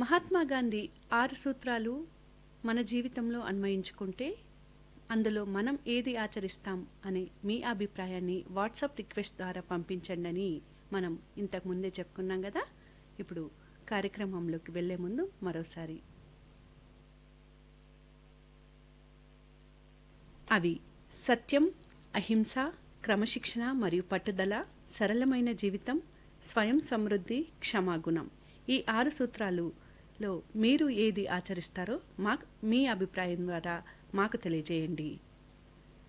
మహాత్మా గాంధీ ఆరు సూత్రాలు మన జీవితంలో అన్వయించుకుంటే అందులో మనం ఏది ఆచరిస్తాం అనే మీ అభిప్రాయాన్ని వాట్సాప్ రిక్వెస్ట్ ద్వారా పంపించండి అని మనం ఇంతకు ముందే చెప్పుకున్నాం కదా ఇప్పుడు కార్యక్రమంలోకి వెళ్ళే ముందు మరోసారి అవి సత్యం అహింస క్రమశిక్షణ మరియు పట్టుదల సరళమైన జీవితం స్వయం సమృద్ధి క్షమాగుణం ఈ ఆరు సూత్రాలులో మీరు ఏది ఆచరిస్తారో మాకు మీ అభిప్రాయం ద్వారా మాకు తెలియజేయండి